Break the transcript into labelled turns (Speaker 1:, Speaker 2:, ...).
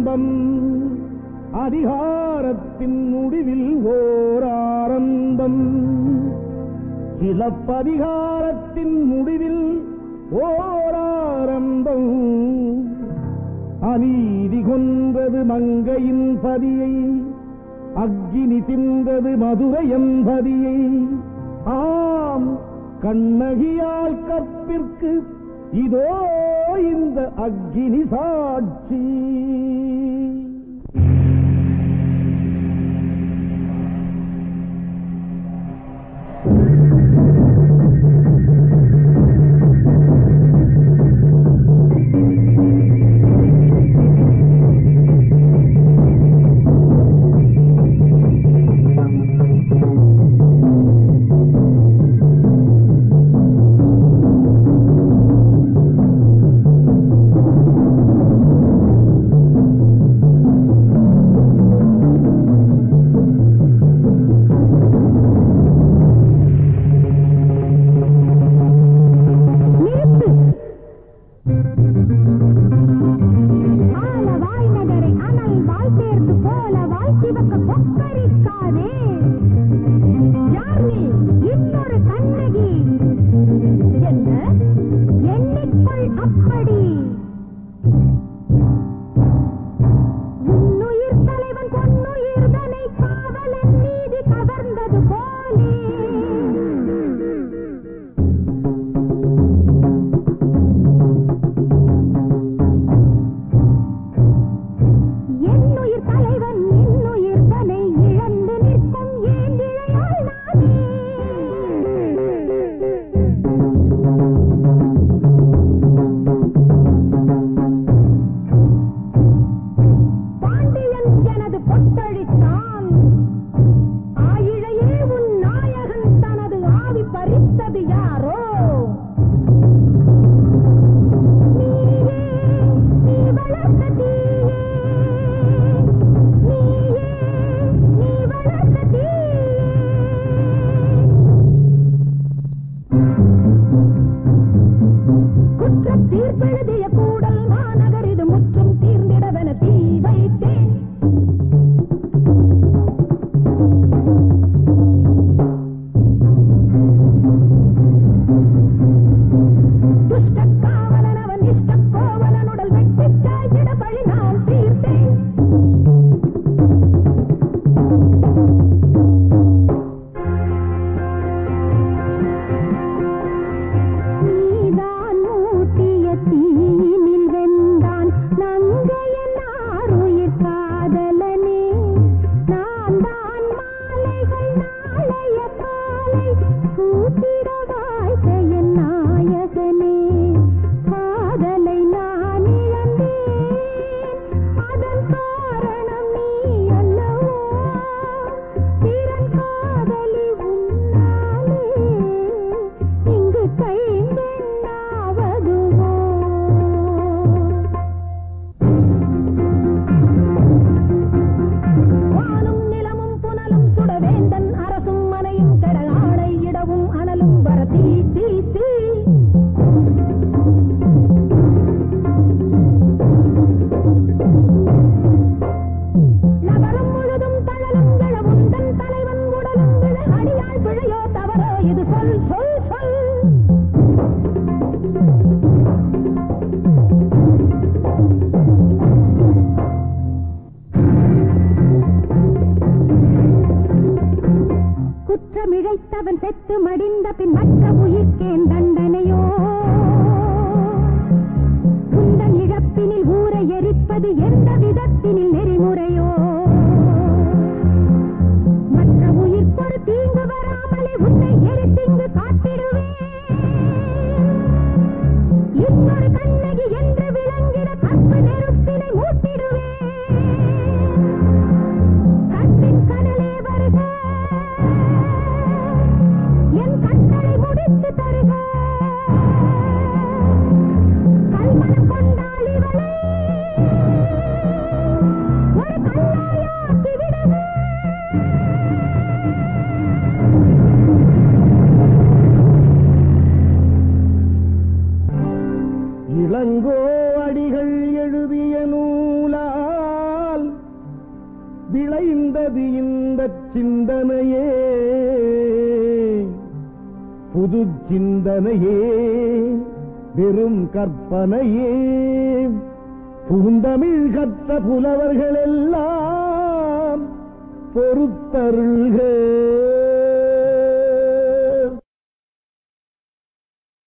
Speaker 1: ஆரம்பம் அதிகாரத்தின் முடிவில் ஓர் ஆரம்பம் சிலப்பதிகாரத்தின் முடிவில் ஓர் ஆரம்பம் அநீதி கொன்றது மங்கையின் பதியை அக்கினி தின்றது மதுரை என்பதியை ஆம் கண்ணகியால் கற்பிற்கு இதோ இந்த அக்கினி சாட்சி
Speaker 2: நிறுத்து ஆல வாய் நகரை அனல் வாய் சேர்த்து போல வாய் சிவக்க கொக்கரிக்காதே யார் நீ இன்னொரு கண்ணகி என்ன எண்ணிக்கொள் அப்படி உன்னுயிர் தலைவன் பொன்னுயிர்தனை காவலன் நீதி கவர்ந்தது போலே என்னுயிர் தலைவன் என்னுயிர் தனை இழந்து நிற்கும் ஏன் இழையால் நானே பாண்டியன் எனது பொட்டழித்தான் ஆயிழையே உன் நாயகன் தனது ஆவி பறித்தது யாரோ நீயே நீ வளர்த்த தீயே நீயே நீ வளர்த்த தீயே குற்றத் தீர்ப்பெழுதிய கூடல் மாநகரிது முற்றும் தீர்ந்திடவென தீ வைத்தேன் துஷ்டக் காவலன் அவன் இஷ்டக் கோவலனுடல் வெட்டிச் சாய்த்திட பழி நான் தீர்த்தேன் நீதான் மூட்டிய தீயினில் வெந்தான் நங்கையன் ஆருயிர் காதலனே நான் தான் மாலைகள் நாளைய காலை சூத்திர வாழ்க்கையின் நாயகனே காதலை நான் இழந்தேன் அதன் காரணம் நீ அல்லவோ திறன் காதலி உன்னாலே இங்கு கைந்தெண்ணாவதுவோ வானும் நிலமும் புனலும் சுட வேந்தன் அரசும் மனையும் கெட ஆடை இடவும் அனலும் வர தீ தீ தீ நகரம் முழுதும் தழலும் கிழவும் தன் தலைவன் உடலும் விழ அடியாள் பிழையோ தவறோ இது சொல் சொல் சொல் குற்றமிழைத்தவன் செத்து மடிந்த பின் மற்ற உயிர்க்கேன் தண்டனையோ உந்தன் இழப்பினில் ஊரை எரிப்பது எந்த விதத்தினில் நெறிமுறையோ மற்ற உயிர்க்கொரு தீங்கு வராமலே உன்னை எரித்திங்கு காத்திடுவேன் இன்னொரு கண்ணகி என்று விளங்கிட கற்பு நெருப்பினை மூட்டிடுவேன் கண்ணின் கனலே வருக என் கட்டளை முடித்து தருக கல்மனம் கொண்டாள் இவளை
Speaker 1: புதியது இந்த சிந்தனையே புது சிந்தனையே வெறும் கற்பனையே பூந்தமிழ் கத்த புலவர்கள் எல்லாம் பொறுத்தருள்கள்